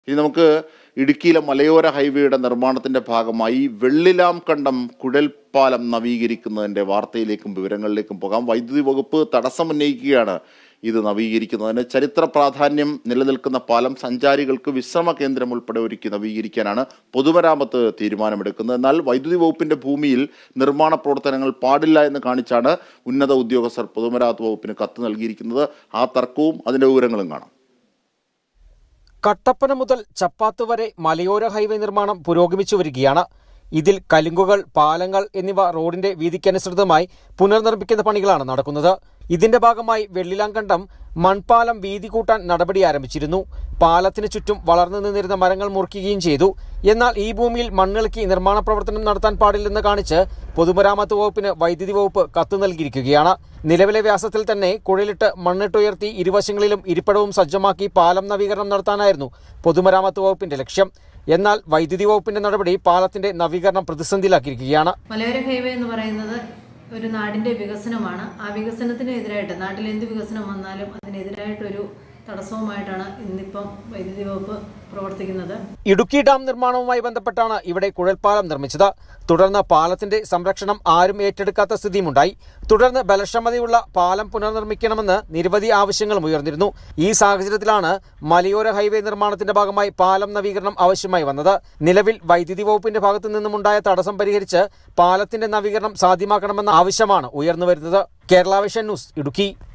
ഇനി നമുക്ക് ഇടുക്കിയിലെ മലയോര ഹൈവേയുടെ നിർമ്മാണത്തിന്റെ ഭാഗമായി വെള്ളിലാം കണ്ടം കുഴൽപ്പാലം നവീകരിക്കുന്നതിന്റെ വാർത്തയിലേക്കും വിവരങ്ങളിലേക്കും പോകാം വൈദ്യുതി വകുപ്പ് തടസ്സമുന്നയിക്കുകയാണ് ഇത് നവീകരിക്കുന്നതിന് ചരിത്ര പ്രാധാന്യം നിലനിൽക്കുന്ന പാലം സഞ്ചാരികൾക്ക് വിശ്രമ കേന്ദ്രം ഉൾപ്പെടെ ഒരുക്കി നവീകരിക്കാനാണ് പൊതുമരാമത്ത് തീരുമാനമെടുക്കുന്നത് എന്നാൽ വൈദ്യുതി വകുപ്പിന്റെ ഭൂമിയിൽ നിർമ്മാണ പ്രവർത്തനങ്ങൾ പാടില്ല എന്ന് കാണിച്ചാണ് ഉന്നത ഉദ്യോഗസ്ഥർ പൊതുമരാമത്ത് വകുപ്പിന് കത്ത് നൽകിയിരിക്കുന്നത് ആ തർക്കവും അതിന്റെ വിവരങ്ങളും കാണാം കട്ടപ്പന മുതൽ ചപ്പാത്ത് വരെ മലയോര ഹൈവേ നിർമ്മാണം പുരോഗമിച്ചു വരികയാണ് ഇതിൽ കലുങ്കുകൾ പാലങ്ങൾ എന്നിവ റോഡിന്റെ വീതിക്കനുസൃതമായി പുനർനിർമ്മിക്കുന്ന പണികളാണ് നടക്കുന്നത് ഇതിന്റെ ഭാഗമായി വെള്ളിലാങ്കണ്ടം മൺപാലം വീതി കൂട്ടാൻ നടപടി ആരംഭിച്ചിരുന്നു പാലത്തിന് ചുറ്റും വളർന്നു നിന്നിരുന്ന മരങ്ങൾ മുറിക്കുകയും ചെയ്തു എന്നാൽ ഈ ഭൂമിയിൽ മണ്ണിളക്കി നിർമ്മാണ പ്രവർത്തനം നടത്താൻ പാടില്ലെന്ന് കാണിച്ച് പൊതുമരാമത്ത് വകുപ്പിന് വൈദ്യുതി വകുപ്പ് കത്ത് നൽകിയിരിക്കുകയാണ് നിലവിലെ വ്യാസത്തിൽ തന്നെ കുഴലിട്ട് മണ്ണിട്ടുയർത്തി ഇരുവശങ്ങളിലും ഇരിപ്പിടവും സജ്ജമാക്കി പാലം നവീകരണം നടത്താനായിരുന്നു പൊതുമരാമത്ത് വകുപ്പിന്റെ ലക്ഷ്യം എന്നാൽ വൈദ്യുതി വകുപ്പിന്റെ നടപടി പാലത്തിന്റെ നവീകരണം പ്രതിസന്ധിയിലാക്കിയിരിക്കുകയാണ് മലയോര ഹൈവേ എന്ന് പറയുന്നത് ഒരു നാടിന്റെ വികസനമാണ് ആ വികസനത്തിന് എതിരായിട്ട് നാട്ടിൽ എന്ത് വികസനം വന്നാലും അതിനെതിരായിട്ടൊരു തടസ്സവുമായിട്ടാണ് ഇന്നിപ്പം വൈദ്യുതി വകുപ്പ് പ്രവർത്തിക്കുന്നത് ഇടുക്കി ഡാം നിർമ്മാണവുമായി ബന്ധപ്പെട്ടാണ് ഇവിടെ കുഴൽപ്പാലം നിർമ്മിച്ചത് തുടർന്ന് പാലത്തിന്റെ സംരക്ഷണം ആരും ഏറ്റെടുക്കാത്ത സ്ഥിതിയുമുണ്ടായി തുടർന്ന് ബലക്ഷമതയുള്ള പാലം പുനർനിർമ്മിക്കണമെന്ന് നിരവധി ആവശ്യങ്ങളും ഉയർന്നിരുന്നു ഈ സാഹചര്യത്തിലാണ് മലയോര ഹൈവേ നിർമ്മാണത്തിന്റെ ഭാഗമായി പാലം നവീകരണം ആവശ്യമായി വന്നത് നിലവിൽ വൈദ്യുതി വകുപ്പിന്റെ ഭാഗത്തു നിന്നുമുണ്ടായ തടസ്സം പരിഹരിച്ച് പാലത്തിന്റെ നവീകരണം സാധ്യമാക്കണമെന്ന ആവശ്യമാണ് ഉയർന്നുവരുന്നത് കേരള വിഷൻ ന്യൂസ് ഇടുക്കി